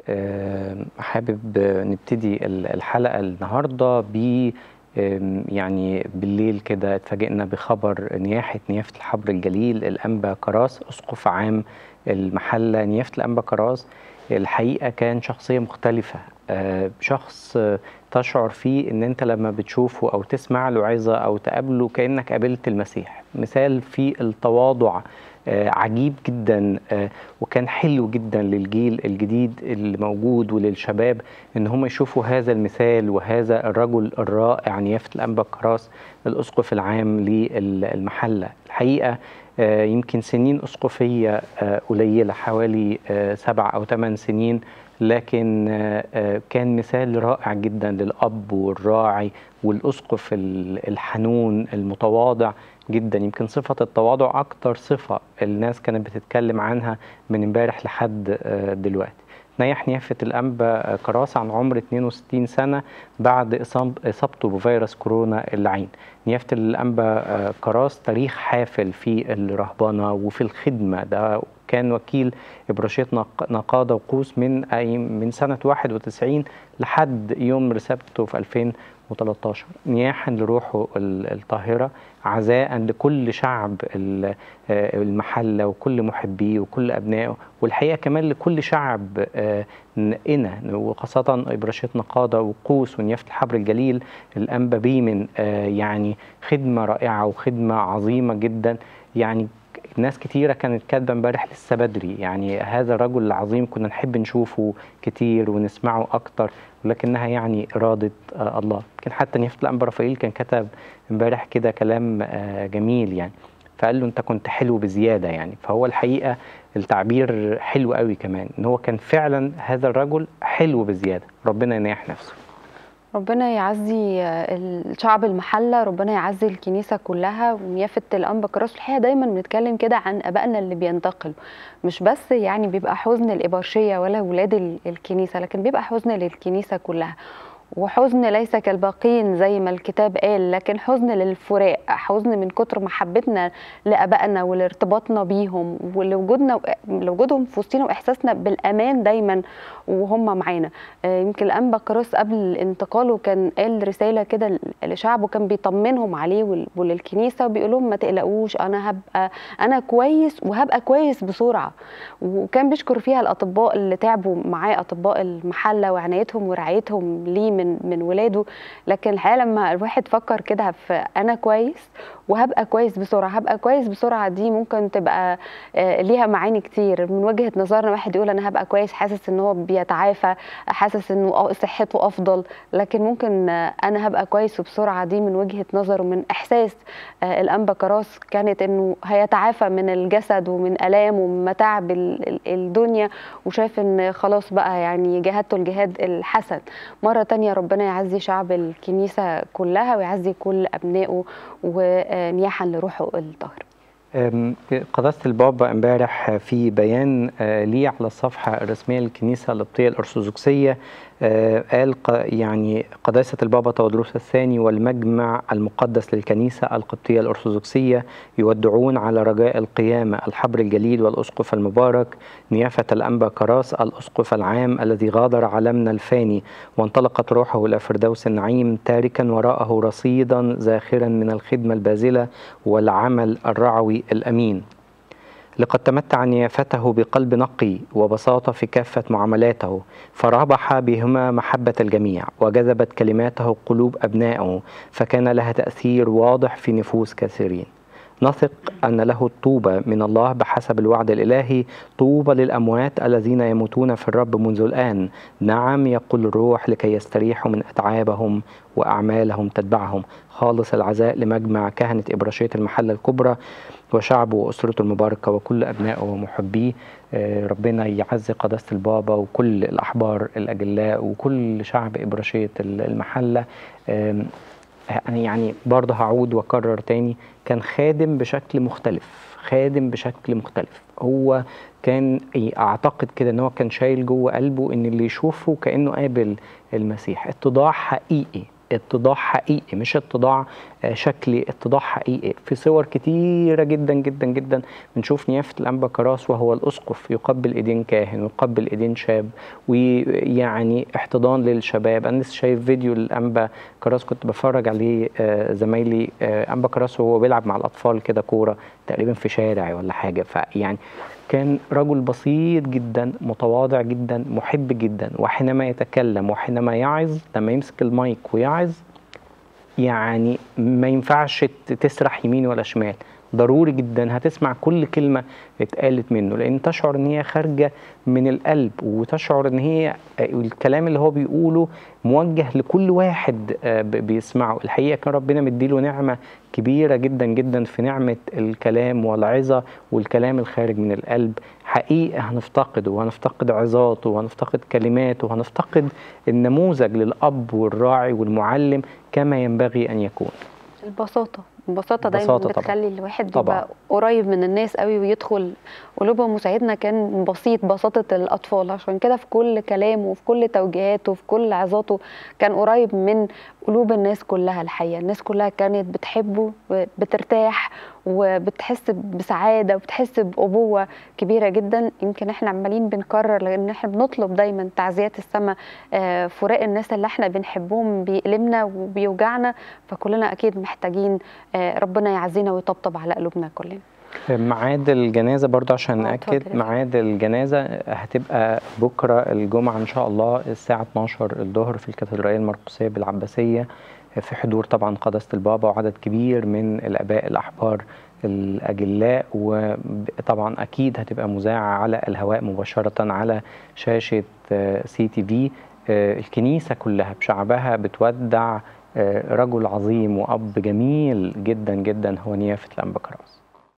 آم، حابب نبتدي ال- الحلقة النهاردة ب آم، يعني بالليل كده اتفاجئنا بخبر نياحة نيافة الحبر الجليل الأنبا كراس أسقف عام المحلة نيافة الأنبا كراس الحقيقة كان شخصية مختلفة آه، شخص آه، تشعر فيه ان انت لما بتشوفه او تسمع له عظة او تقابله كأنك قابلت المسيح مثال في التواضع آه، عجيب جدا آه، وكان حلو جدا للجيل الجديد اللي موجود وللشباب ان هم يشوفوا هذا المثال وهذا الرجل الرائع نيافة الأنبا كراس الأسقف العام للمحلة الحقيقة آه، يمكن سنين أسقفية آه، قليلة حوالي آه، سبع أو ثمان سنين لكن آه، آه، كان مثال رائع جدا للأب والراعي والأسقف ال- الحنون المتواضع جدا يمكن صفة التواضع أكتر صفة الناس كانت بتتكلم عنها من امبارح لحد آه، دلوقتي نيح نيافة الأنبا آه، كراس عن عمر 62 سنة بعد إصاب- إصابته بفيروس كورونا اللعين نيافة الأنبا آه، كراس تاريخ حافل في الرهبنة وفي الخدمة ده كان وكيل إبراشية نق- نقادة وقوس من أي من سنة 91 لحد يوم رسالته في 2013 نياحا لروحه ال- الطاهرة عزاء لكل شعب ال- آه، المحلة وكل محبيه وكل أبنائه والحقيقة كمان لكل شعب آه، إنا وخاصة إبراشية نقادة وقوس ونيافة الحبر الجليل الأنبا بيمن آه، يعني خدمة رائعة وخدمة عظيمة جدا يعني ناس كتيرة كانت كاتبة امبارح لسه بدري يعني هذا الرجل العظيم كنا نحب نشوفه كتير ونسمعه أكتر ولكنها يعني إرادة آه الله يمكن حتى نيافة الأنبا رافائيل كان كتب امبارح كده كلام آه جميل يعني فقال له أنت كنت حلو بزيادة يعني فهو الحقيقة التعبير حلو قوي كمان إن هو كان فعلا هذا الرجل حلو بزيادة ربنا يناح نفسه ربنا يعزي الشعب المحلة ربنا يعزي الكنيسة كلها ونيافة الأنبا كراس الحقيقة دايما بنتكلم كده عن أبائنا اللي بينتقلوا مش بس يعني بيبقى حزن الإبرشية ولا ولاد ال- الكنيسة لكن بيبقى حزن للكنيسة كلها وحزن ليس كالباقين زي ما الكتاب قال لكن حزن للفراق حزن من كتر محبتنا لابائنا ولارتباطنا بيهم ولوجودنا لوجودهم في وسطنا واحساسنا بالامان دايما وهم معانا آه، يمكن الانبا كراس قبل انتقاله كان قال رساله كده لشعبه كان بيطمنهم عليه ول- وللكنيسه وبيقول لهم ما تقلقوش انا هبقى انا كويس وهبقى كويس بسرعه وكان بيشكر فيها الاطباء اللي تعبوا معاه اطباء المحله وعنايتهم ورعايتهم ليه من من ولاده لكن الحقيقه لما الواحد فكر كده في انا كويس وهبقى كويس بسرعه هبقى كويس بسرعه دي ممكن تبقى آه، ليها معاني كتير من وجهه نظرنا واحد يقول انا هبقى كويس حاسس ان هو بيتعافى حاسس انه آه صحته افضل لكن ممكن آه، انا هبقى كويس وبسرعه دي من وجهه نظر ومن احساس آه، الانبا كراس كانت انه هيتعافى من الجسد ومن الام ومن متاعب ال- ال- الدنيا وشايف ان خلاص بقى يعني جهادته الجهاد الحسن مره تانية ربنا يعزي شعب الكنيسه كلها ويعزي كل ابنائه ونياحا لروحه الطاهر أم، قداسة البابا امبارح في بيان آه، ليه على الصفحة الرسمية للكنيسة القبطية الأرثوذكسية آه، قال ق- يعني قداسة البابا تودروس الثاني والمجمع المقدس للكنيسة القبطية الأرثوذكسية يودعون على رجاء القيامة الحبر الجليل والأسقف المبارك نيافة الأنبا كراس الأسقف العام الذي غادر عالمنا الفاني وانطلقت روحه إلى فردوس النعيم تاركا وراءه رصيدا زاخرا من الخدمة الباذلة والعمل الرعوي الأمين لقد تمتع نيافته بقلب نقي وبساطة في كافة معاملاته فرابح بهما محبة الجميع وجذبت كلماته قلوب أبنائه فكان لها تأثير واضح في نفوس كثيرين نثق أن له الطوبة من الله بحسب الوعد الإلهي طوبى للأموات الذين يموتون في الرب منذ الآن نعم يقول الروح لكي يستريحوا من أتعابهم وأعمالهم تتبعهم خالص العزاء لمجمع كهنة إبراشية المحلة الكبرى وشعبه وأسرته المباركة وكل أبنائه ومحبيه آه، ربنا يعزي قداسة البابا وكل الأحبار الأجلاء وكل شعب إبراشية المحلة آم، أنا يعني برضه هعود وأكرر تاني كان خادم بشكل مختلف خادم بشكل مختلف هو كان إيه، اعتقد كده ان هو كان شايل جوه قلبه ان اللي يشوفه كانه قابل المسيح اتضاع حقيقي اتضاع حقيقي مش اتضاع آه، شكلي اتضاع حقيقي في صور كتيرة جدا جدا جدا بنشوف نيافة الأنبا كراس وهو الأسقف يقبل إيدين كاهن ويقبل إيدين شاب ويعني احتضان للشباب أنا لسه شايف فيديو الأنبا كراس كنت بفرج عليه آه، زمايلي آه، أنبا كراس وهو بيلعب مع الأطفال كده كورة تقريبا في شارع ولا حاجة فيعني كان رجل بسيط جدا متواضع جدا محب جدا وحينما يتكلم وحينما يعظ لما يمسك المايك ويعظ يعني ما ينفعش ت- تسرح يمين ولا شمال ضروري جدا هتسمع كل كلمة اتقالت منه لأن تشعر إن هي خارجة من القلب وتشعر إن هي الكلام اللي هو بيقوله موجه لكل واحد آه، ب- بيسمعه الحقيقة كان ربنا مديله نعمة كبيرة جدا جدا في نعمة الكلام والعظة والكلام الخارج من القلب حقيقة هنفتقده وهنفتقد عظاته وهنفتقد كلماته وهنفتقد النموذج للأب والراعي والمعلم كما ينبغي أن يكون البساطة البساطة دايما البساطة طبعاً. بتخلي الواحد طبعاً. يبقى قريب من الناس قوي ويدخل قلوبهم وساعتنا كان بسيط بساطة الأطفال عشان كده في كل كلامه وفي كل توجيهاته وفي كل عظاته كان قريب من قلوب الناس كلها الحقيقة الناس كلها كانت بتحبه بترتاح وبتحس بسعادة وبتحس بأبوة كبيرة جدا يمكن احنا عمالين بنكرر لأن احنا بنطلب دايما تعزيات السماء آه، فراق الناس اللي احنا بنحبهم بيألمنا وبيوجعنا فكلنا أكيد محتاجين آه، ربنا يعزينا ويطبطب على قلوبنا كلنا ميعاد الجنازة برضه عشان آه، نأكد اتفضل. ميعاد الجنازة هتبقى بكرة الجمعة إن شاء الله الساعة 12 الظهر في الكاتدرائية المرقسية بالعباسية في حضور طبعا قداسة البابا وعدد كبير من الآباء الأحبار الأجلاء وطبعا أكيد هتبقى مذاعة على الهواء مباشرة على شاشة سي تي في الكنيسة كلها بشعبها بتودع آه، رجل عظيم وأب جميل جدا جدا هو نيافة الأنبا كراس